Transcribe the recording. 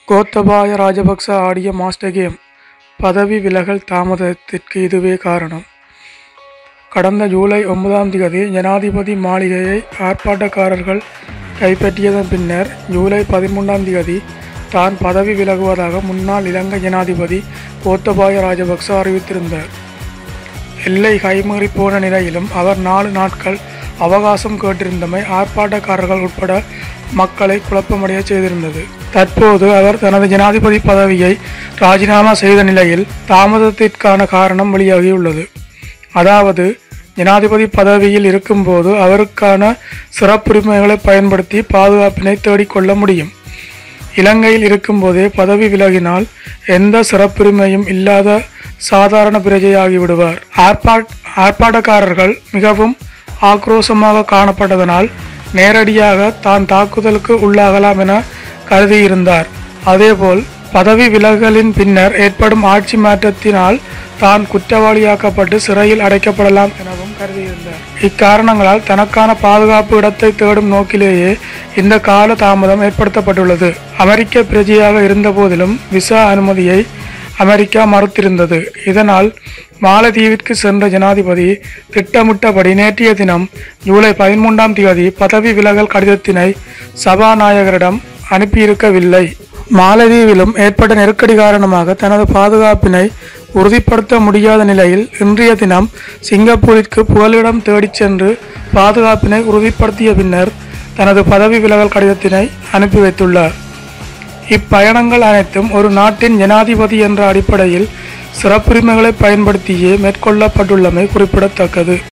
கோத்தபாய ராஜபக்ச ஆடிய master game பதவி விலகல் தாமதத்திற்கு இதுவே காரணம் கடந்த ஜூலை ஒன்பதாம் தேதி ஜனாதிபதி மாளிகையை ஆர்ப்பாட்டக்காரர்கள் கைப்பற்றியதன் பின்னர் ஜூலை பதிமூன்றாம் தேதி தான் பதவி விலகுவதாக முன்னாள் இலங்கை ஜனாதிபதி கோத்தபாய ராஜபக்ச அறிவித்திருந்தார் எல்லை கைமீறி போன நிலையிலும் அவர் நாலு நாட்கள் அவகாசம் கேட்டிருந்தமை ஆர்ப்பாட்டக்காரர்கள் உட்பட மக்களை குழப்பமடைய செய்திருந்தது தற்போது அவர் தனது ஜனாதிபதி பதவியை ராஜினாமா செய்த நிலையில் தாமதத்திற்கான காரணம் வெளியாகியுள்ளது அதாவது ஜனாதிபதி பதவியில் இருக்கும்போது அவருக்கான சிறப்புரிமைகளை பயன்படுத்தி பாதுகாப்பினை தேடிக்கொள்ள முடியும் இலங்கையில் இருக்கும்போதே பதவி விலகினால் எந்த சிறப்புரிமையும் இல்லாத சாதாரண பிரஜையாகி விடுவார் ஆர்ப்பாட் ஆர்ப்பாட்டக்காரர்கள் மிகவும் ஆக்ரோஷமாக காணப்பட்டதனால் நேரடியாக தான் தாக்குதலுக்கு உள்ளாகலாம் என கருதியிருந்தார் அதேபோல் பதவி விலகலின் பின்னர் ஏற்படும் ஆட்சி மாற்றத்தினால் தான் குற்றவாளியாக்கப்பட்டு சிறையில் அடைக்கப்படலாம் எனவும் கருதியிருந்தார் இக்காரணங்களால் தனக்கான பாதுகாப்பு இடத்தை தேடும் நோக்கிலேயே இந்த கால தாமதம் ஏற்படுத்தப்பட்டுள்ளது அமெரிக்க பிரஜையாக இருந்த போதிலும் விசா அனுமதியை அமெரிக்கா மறுத்திருந்தது இதனால் மாலத்தீவிற்கு சென்ற ஜனாதிபதி திட்டமிட்டபடி நேற்றைய தினம் ஜூலை பதிமூன்றாம் தேதி பதவி விலகல் கடிதத்தினை சபாநாயகரிடம் அனுப்பியிருக்கவில்லை மாலதீவிலும் ஏற்பட்ட நெருக்கடி காரணமாக தனது பாதுகாப்பினை உறுதிப்படுத்த முடியாத நிலையில் இன்றைய தினம் சிங்கப்பூரிற்கு புகலிடம் தேடிச் சென்று பாதுகாப்பினை உறுதிப்படுத்திய பின்னர் தனது பதவி விலகல் கடிதத்தினை அனுப்பி வைத்துள்ளார் இப்பயணங்கள் அனைத்தும் ஒரு நாட்டின் ஜனாதிபதி என்ற அடிப்படையில் சிறப்புரிமைகளை பயன்படுத்தியே மேற்கொள்ளப்பட்டுள்ளமை குறிப்பிடத்தக்கது